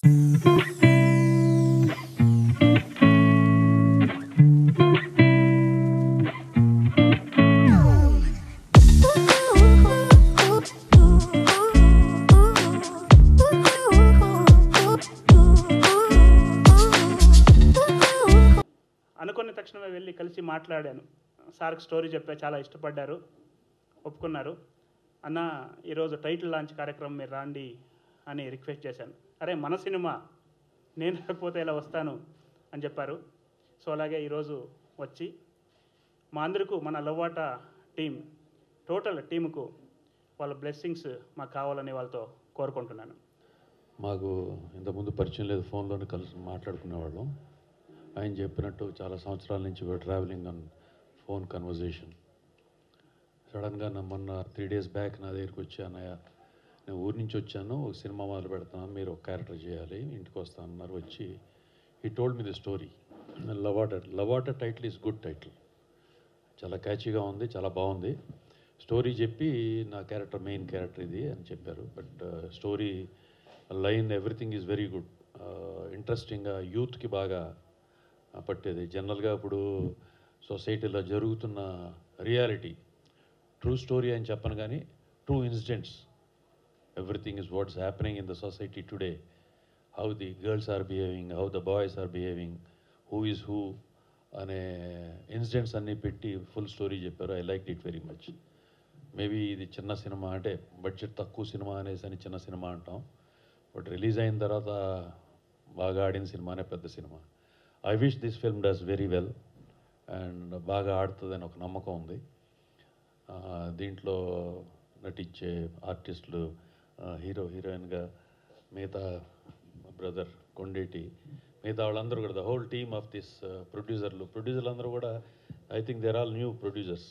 అనుకున్న తక్షణమే వెళ్ళి కలిసి మాట్లాడాను సార్కి స్టోరీ చెప్పా చాలా ఇష్టపడ్డారు ఒప్పుకున్నారు అన్న ఈరోజు టైటిల్ లాంచ్ కార్యక్రమం మీరు రాండి అని రిక్వెస్ట్ చేశాను అరే మన సినిమా నేను లేకపోతే ఇలా వస్తాను అని చెప్పారు సో అలాగే ఈరోజు వచ్చి మా అందరికీ మన లవ్వాట టీం టోటల్ టీముకు వాళ్ళ బ్లెస్సింగ్స్ మాకు కావాలని వాళ్ళతో కోరుకుంటున్నాను మాకు ఇంతకుముందు పరిచయం లేదు ఫోన్లోనే కలిసి మాట్లాడుకునేవాళ్ళం ఆయన చెప్పినట్టు చాలా సంవత్సరాల నుంచి ట్రావెలింగ్ ఆన్ ఫోన్ కన్వర్జేషన్ సడన్గా నా మొన్న త్రీ డేస్ బ్యాక్ నా దగ్గరికి వచ్చి అన్నయ్య నేను ఊరి నుంచి వచ్చాను ఒక సినిమా మొదలు పెడుతున్నాను మీరు ఒక క్యారెక్టర్ చేయాలి ఇంటికి వస్తాను అన్నారు వచ్చి ఈ టోల్డ్ మీ ది స్టోరీ లవాటర్ లవాటర్ టైటిల్ ఈజ్ గుడ్ టైటిల్ చాలా క్యాచీగా ఉంది చాలా బాగుంది స్టోరీ చెప్పి నా క్యారెక్టర్ మెయిన్ క్యారెక్టర్ ఇది అని చెప్పారు but story line everything is very good ఇంట్రెస్టింగ్గా యూత్కి బాగా ఆ, పట్టేది జనరల్గా ఇప్పుడు సొసైటీలో జరుగుతున్న రియాలిటీ ట్రూ స్టోరీ అని చెప్పను కానీ true incidents everything is what's happening in the society today how the girls are behaving how the boys are behaving who is who అనే ఇన్సిడెంట్స్ అన్నీ పెట్టి ఫుల్ స్టోరీ చెప్పారు I like it very much maybe ఇది చిన్న cinema అంటే budget తక్కువ cinema అనేసి అని చిన్న సినిమా అంటాం బట్ రిలీజ్ అయిన తర్వాత బాగా ఆడిన సినిమానే పెద్ద cinema I wish this film does very well and బాగా ఆడుతుందని ఒక నమ్మకం ఉంది ఆ, దీంట్లో నటించే ఆర్టిస్టులు హీరో హీరోయిన్గా మిగతా బ్రదర్ కొండేటి మిగతా వాళ్ళందరూ కూడా the whole team of this ప్రొడ్యూసర్లు ప్రొడ్యూసర్లు అందరూ కూడా I think there all new producers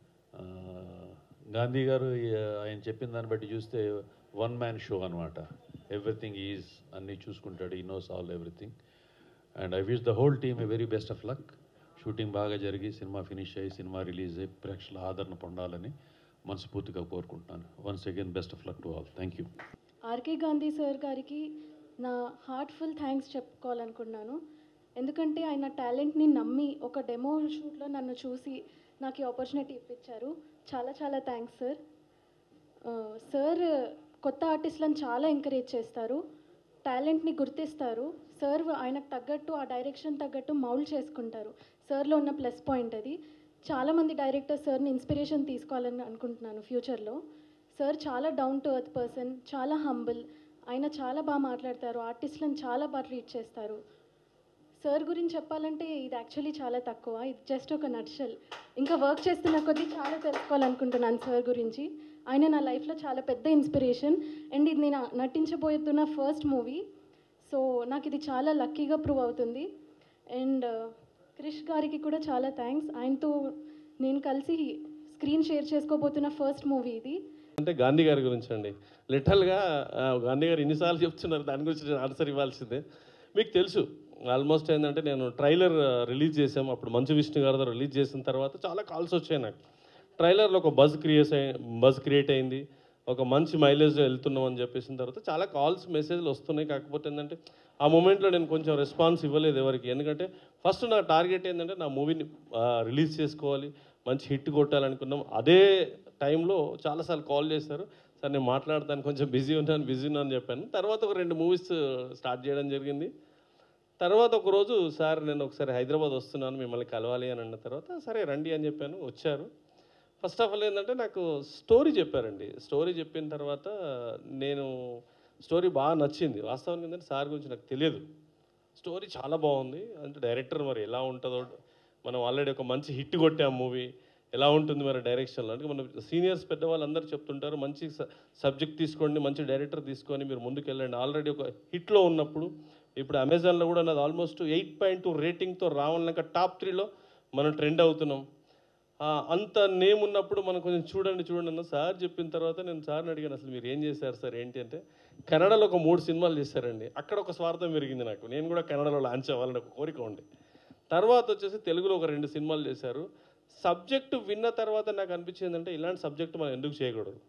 Gandhi garu ఈ, ఆయన చెప్పిన దాన్ని బట్టి చూస్తే వన్ మ్యాన్ షో అనమాట ఎవ్రీథింగ్ ఈజ్ అన్నీ చూసుకుంటాడు he knows all everything and I wish the whole team a very best of luck shooting బాగా జరిగి సినిమా ఫినిష్ అయ్యి సినిమా రిలీజ్ అయ్యి ప్రేక్షకుల ఆదరణ పొందాలని మనస్ఫూర్తిగా కోరుకుంటున్నాను once again best of luck to all thank you RK Gandhi sir గారికి నా హార్ట్ఫుల్ థ్యాంక్స్ చెప్పుకోవాలనుకున్నాను ఎందుకంటే ఆయన టాలెంట్ని నమ్మి ఒక డెమో షూట్లో నన్ను చూసి నాకు ఈ ఆపర్చునిటీ ఇప్పించారు చాలా చాలా థ్యాంక్స్ సార్ సార్ కొత్త ఆర్టిస్టులను చాలా ఎంకరేజ్ చేస్తారు టాలెంట్ని గుర్తిస్తారు సార్ ఆయనకు తగ్గట్టు ఆ డైరెక్షన్ తగ్గట్టు మౌల్డ్ చేసుకుంటారు సార్లో ఉన్న ప్లస్ పాయింట్ అది చాలామంది డైరెక్టర్స్ సార్ని ఇన్స్పిరేషన్ తీసుకోవాలని అనుకుంటున్నాను ఫ్యూచర్లో సార్ చాలా డౌన్ టు ఎర్త్ పర్సన్ చాలా హంబుల్ ఆయన చాలా బాగా మాట్లాడతారు ఆర్టిస్టులను చాలా బాగా ట్రీట్ చేస్తారు సార్ గురించి చెప్పాలంటే ఇది యాక్చువల్లీ చాలా తక్కువ ఇది జస్ట్ ఒక నట్షల్ ఇంకా వర్క్ చేస్తున్న కొద్దీ చాలా తెలుసుకోవాలనుకుంటున్నాను సార్ గురించి ఆయన నా లైఫ్లో చాలా పెద్ద ఇన్స్పిరేషన్ అండ్ ఇది నేను నటించబోతున్న ఫస్ట్ మూవీ సో నాకు ఇది చాలా లక్కీగా ప్రూవ్ అవుతుంది అండ్ క్రిష్ గారికి కూడా చాలా థ్యాంక్స్ ఆయనతో నేను కలిసి స్క్రీన్ షేర్ చేసుకోబోతున్న ఫస్ట్ మూవీ ఇది అంటే గాంధీ గారి గురించి అండి లిటరల్గా ఆ, గాంధీ గారు ఎన్నిసార్లు చెప్తున్నారు దాని గురించి నేను ఆన్సర్ ఇవ్వాల్సిందే మీకు తెలుసు ఆల్మోస్ట్ ఏంటంటే నేను ట్రైలర్ రిలీజ్ చేసాం అప్పుడు మంచు విష్ణు గారితో రిలీజ్ చేసిన తర్వాత చాలా కాల్స్ వచ్చాయి నాకు ట్రైలర్లో ఒక బజ్ క్రియేట్ అయి బజ్ క్రియేట్ అయింది ఒక మంచి మైలేజ్ వెళ్తున్నాం అని చెప్పేసిన తర్వాత చాలా కాల్స్ మెసేజ్లు వస్తున్నాయి కాకపోతే ఏంటంటే ఆ మూమెంట్లో నేను కొంచెం రెస్పాన్స్ ఇవ్వలేదు ఎవరికి ఎందుకంటే ఫస్ట్ నా టార్గెట్ ఏంటంటే నా మూవీని రిలీజ్ చేసుకోవాలి మంచి హిట్ కొట్టాలనుకున్నాం అదే టైంలో చాలాసార్లు కాల్ చేశారు సార్ నేను మాట్లాడతాను కొంచెం బిజీ ఉన్నాను బిజీ ఉన్నాను అని చెప్పాను తర్వాత ఒక రెండు మూవీస్ స్టార్ట్ చేయడం జరిగింది తర్వాత ఒక రోజు సార్ నేను ఒకసారి హైదరాబాద్ వస్తున్నాను మిమ్మల్ని కలవాలి అని అన్న తర్వాత సరే రండి అని చెప్పాను వచ్చారు ఫస్ట్ ఆఫ్ ఆల్ ఏంటంటే నాకు స్టోరీ చెప్పారండి స్టోరీ చెప్పిన తర్వాత నేను స్టోరీ బాగా నచ్చింది వాస్తవానికి ఏంటంటే సార్ గురించి నాకు తెలియదు స్టోరీ చాలా బాగుంది అంటే డైరెక్టర్ మరి ఎలా ఉంటుందో మనం ఆల్రెడీ ఒక మంచి హిట్ కొట్టాం మూవీ ఎలా ఉంటుంది మరి డైరెక్షన్లో అంటే మన సీనియర్స్ పెద్దవాళ్ళందరూ చెప్తుంటారు మంచి సబ్జెక్ట్ తీసుకోండి మంచి డైరెక్టర్ తీసుకొని మీరు ముందుకు వెళ్ళండి ఆల్రెడీ ఒక హిట్లో ఉన్నప్పుడు ఇప్పుడు అమెజాన్లో కూడా నాది ఆల్మోస్ట్ ఎయిట్ పాయింట్ టూ రేటింగ్తో రావాలన్నాక టాప్ త్రీలో మనం ట్రెండ్ అవుతున్నాం ఆ, అంత నేమ్ ఉన్నప్పుడు మనం కొంచెం చూడండి చూడండి అన్న సార్ చెప్పిన తర్వాత నేను సార్ని అడిగాను అసలు మీరు ఏం చేశారు సార్ ఏంటి అంటే కన్నడలో ఒక మూడు సినిమాలు చేశారండి అక్కడ ఒక స్వార్థం పెరిగింది నాకు నేను కూడా కన్నడలో లాంచ్ అవ్వాలని ఒక కోరిక ఉండే తర్వాత వచ్చేసి తెలుగులో ఒక రెండు సినిమాలు చేశారు సబ్జెక్టు విన్న తర్వాత నాకు అనిపించింది అంటే ఇలాంటి సబ్జెక్ట్ మనం ఎందుకు చేయకూడదు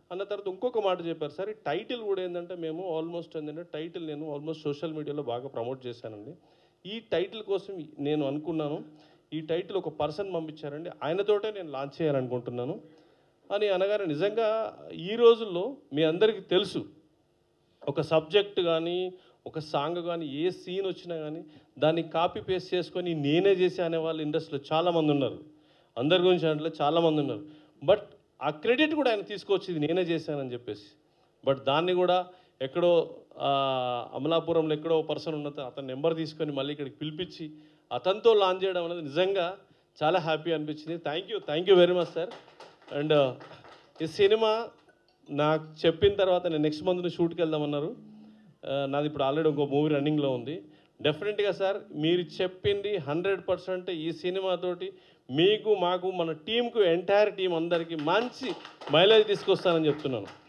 అన్న తర్వాత ఇంకొక మాట చెప్పారు సార్ ఈ టైటిల్ కూడా ఏంటంటే మేము ఆల్మోస్ట్ ఏంటంటే టైటిల్ నేను ఆల్మోస్ట్ సోషల్ మీడియాలో బాగా ప్రమోట్ చేశానండి ఈ టైటిల్ కోసం నేను అనుకున్నాను ఈ టైటిల్ ఒక పర్సన్ పంపించారండి ఆయనతోటే నేను లాంచ్ చేయాలనుకుంటున్నాను అని అనగానే నిజంగా ఈ రోజుల్లో మీ అందరికీ తెలుసు ఒక సబ్జెక్ట్ కానీ ఒక సాంగ్ కానీ ఏ సీన్ వచ్చినా కానీ దాన్ని కాపీ పేస్ట్ చేసుకొని నేనే చేసి అనే వాళ్ళు ఇండస్ట్రీలో చాలామంది ఉన్నారు అందరి గురించి అంటే చాలామంది ఉన్నారు బట్ ఆ క్రెడిట్ కూడా ఆయన తీసుకొచ్చి ఇది నేనే చేశానని చెప్పేసి బట్ దాన్ని కూడా ఎక్కడో ఆ, అమలాపురంలో ఎక్కడో పర్సన్ ఉన్న అతని నెంబర్ తీసుకొని మళ్ళీ ఇక్కడికి పిలిపించి అతనితో లాంచ్ చేయడం అనేది నిజంగా చాలా హ్యాపీ అనిపించింది thank you thank you very much sir and ఈ సినిమా నాకు చెప్పిన తర్వాత నేను నెక్స్ట్ మంత్ షూట్కి వెళ్దామన్నారు ఆ, నాది ఇప్పుడు ఆల్రెడీ ఇంకో మూవీ రన్నింగ్లో ఉంది డెఫినెట్గా సార్ మీరు చెప్పింది హండ్రెడ్ పర్సెంట్ ఈ సినిమాతోటి మీకు మాకు మన టీంకు ఎంటైర్ టీం అందరికీ మంచి మైలేజ్ తీసుకొస్తానని చెప్తున్నాను